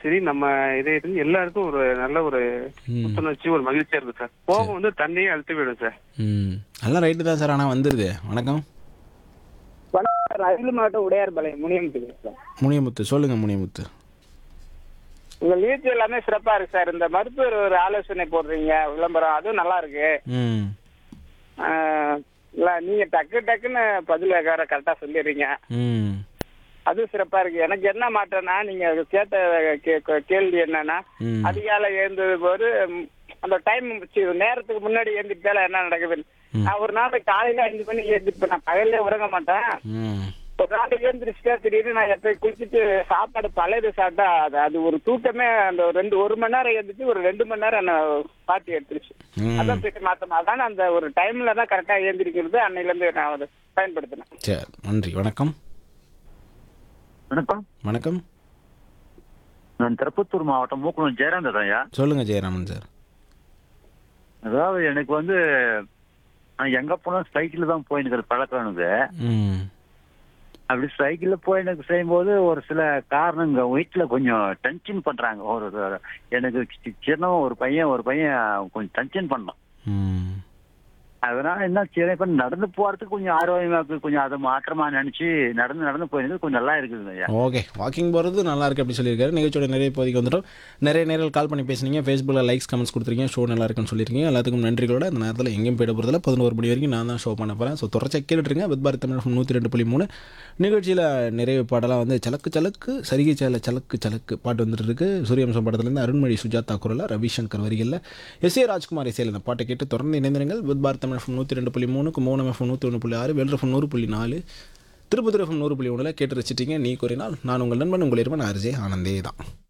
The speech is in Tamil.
சரி நம்ம இதயத்துல எல்லாருக்கும் ஒரு நல்ல ஒரு ம் புத்துணர்ச்சி ஒரு மகிழ்ச்சியா இருக்கு சார் கோபம் வந்து தண்ணியே அழுத்தி விடும் சார் ம் எல்லாம் ரைட்டு தான் சார் ஆனால் வந்துடுது வணக்கம் வணக்கம் அரியலூர் மாவட்டம் உடையார்பாளையம் முனியம் சார் முனியமுத்து சொல்லுங்கள் முனியமுத்து உங்க நிகழ்ச்சி எல்லாமே சிறப்பா இருக்கு சார் இந்த மருத்துவர் ஒரு ஆலோசனை போடுறீங்க விளம்பரம் அதுவும் நல்லா இருக்கு ம் ஆஹ் இல்ல நீங்க டக்கு டக்குன்னு பதில் கரெக்டா சொல்லிடுறீங்க ம் அதுவும் சிறப்பா இருக்கு எனக்கு என்ன மாற்றம்னா நீங்க கேட்ட கே- கே- கேள்வி என்னன்னா ம் அதிகாலை எழுந்தது போது ம், அந்த டைம் நேரத்துக்கு முன்னாடி எழுந்திட்டால என்ன நடக்குது நான் ஒரு நாள் காலையில அஞ்சு மணி எழுந்திருப்பேன் நான் பகல்ல உறங்க மாட்டேன் ம் ஒரு நாள் எழுந்திரிச்சுட்டா திடீர்னு நான் எப்ப குளிச்சுட்டு சாப்பாடு பழையது சாப்பிட்டா அது அது ஒரு தூக்கமே அந்த ஒரு ரெண்டு ஒரு மணி நேரம் எழுந்துச்சு ஒரு ரெண்டு மணி நேரம் என்ன பாட்டி எடுத்துருச்சு ம் அதான் பெரிய மாத்தம் அதான் அந்த ஒரு டைம்ல தான் கரெக்டா எழுந்திரிக்கிறது அன்னையில இருந்து நான் அதை பயன்படுத்தினேன் சரி நன்றி வணக்கம் வணக்கம் வணக்கம் நான் திருப்பத்தூர் மாவட்டம் மூக்குளம் ஜெயராந்தன் ஐயா சொல்லுங்கள் ஜெயராமன் சார் அதாவது எனக்கு வந்து நான் எங்க போனாலும் சைக்கிள் தான் போயினுக்கிற பழக்கம் எனக்கு ம் அப்படி சைக்கிள்ல போய் எனக்கு செய்யும்போது ஒரு சில காரணங்க வீட்டுல கொஞ்சம் டென்ஷன் பண்றாங்க ஒரு ஒரு- எனக்கு சி- சின்ன ஒரு பையன் ஒரு பையன் கொஞ்சம் டென்ஷன் பண்ணான் ம் அதனால என்ன சரி இப்ப நடந்து போறதுக்கு கொஞ்சம் ஆரோக்கியமா இருக்கு கொஞ்சம் அதை மாற்றமா நினைச்சு நடந்து நடந்து போயிருந்தது கொஞ்சம் நல்லா இருக்குதுங்க ஐயா ஓகே வாக்கிங் போகிறது நல்லா இருக்கு அப்படி சொல்லியிருக்காரு நிகழ்ச்சியோட நிறைய பகுதிக்கு வந்துட்டோம் நிறைய நேரில் கால் பண்ணி பேசுனீங்க ஃபேஸ்புக்கில் லைக்ஸ் கமெண்ட்ஸ் கொடுத்துருக்கீங்க ஷோ நல்லா இருக்குன்னு சொல்லியிருக்கீங்க எல்லாத்துக்கும் நன்றிகளோட இந்த நேரத்தில் எங்கேயும் போயிட போகிறதில்ல பதினோரு மணி வரைக்கும் நான் தான் ஷோ பண்ண போகிறேன் ஸோ தொடர்ச்சியாக கேட்டுருங்க வித் பாரத் தமிழ் நூற்றி ரெண்டு புள்ளி மூணு நிகழ்ச்சியில் நிறைவு பாடலாம் வந்து சலக்கு சலக்கு சரிகை சேல சலக்கு சலக்கு பாட்டு வந்துட்டு இருக்கு சூரியவம்சம் படத்துலேருந்து அருண்மொழி சுஜாதா குரலில் ரவிசங்கர் வரிகளில் எஸ் ஏ ராஜ்குமார் இசையில் இந்த பாட்டை கேட்டு தொடர்ந்து இணைந்திருங்கள் வித் பாரத் தமிழ் நூற்றி ரெண்டு புள்ளி மூணு கும்போணம் எஃப்எம் நூற்றி ஒன்று புள்ளி ஆறு வெல்ரஃபம் நூறு புள்ளி நாலு திருப்பத்தூர் எஃப்எம் நூறு புள்ளி ஒன்றில் கேட்டு ரசிச்சிட்டீங்க நீ கூறினால் நான் உங்கள் நண்பன் உங்கள் இருவன் ஆர்ஜே ஆனந்தே தான்